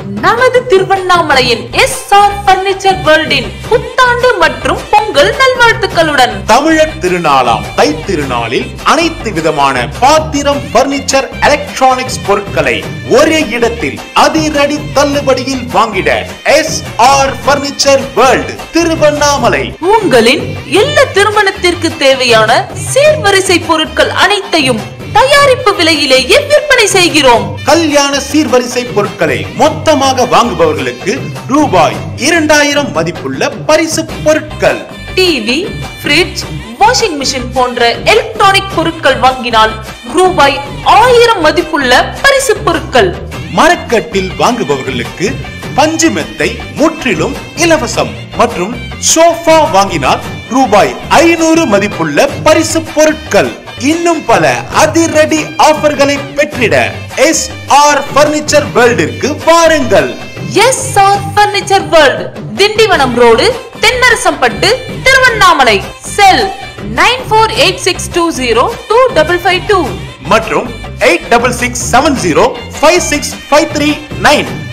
நமது திருவண்ணாமலையின் S R furniture வேர்ல்டின் புத்தாண்டு மற்றும் பொங்கல் நல்வாழ்த்துக்களுடன் தமிழர் திருநாளாம் தை திருநாளில் அனைத்து விதமான பாத்திரம் பர்னிச்சர் எலக்ட்ரானிக்ஸ் பொருட்களை ஒரே இடத்தில் அதிரடி தள்ளுபடியில் வாங்கிட S R furniture world Tiruvannamalai உங்களின் இல்ல திருமணத்திற்கு தேவையான சீர்வரிசை பொருட்கள் அனைத்தையும் தயாரிப்பு விலையிலேயே விற்பனை செய்கிறோம் கல்யாண சீர்வரிசை பொருட்களை மொத்தமாக வாங்குபவர்களுக்கு ரூபாய் இரண்டாயிரம் மதிப்புள்ள பரிசு பொருட்கள் டிவி ஃப்ரிட்ஜ் வாஷிங் மிஷின் போன்ற எலக்ட்ரானிக் பொருட்கள் வாங்கினால் ரூபாய் ஆயிரம் மதிப்புள்ள பரிசு பொருட்கள் மரக்கட்டில் வாங்குபவர்களுக்கு பஞ்சு மெத்தை முற்றிலும் இலவசம் மற்றும் சோஃபா வாங்கினால் ரூபாய் ஐநூறு மதிப்புள்ள பரிசு பொருட்கள் இன்னும் பல அதிரடி ஆஃபர்களை பெற்றிட எஸ் ஆர் பர்னிச்சர் வேர்ல்டிற்கு வாருங்கள் S R furniture world Tindivanam road Thennarasampattu Tiruvannamalai cell nine four eight six two zero two double five two மற்றும் eight double six seven zero five six five three nine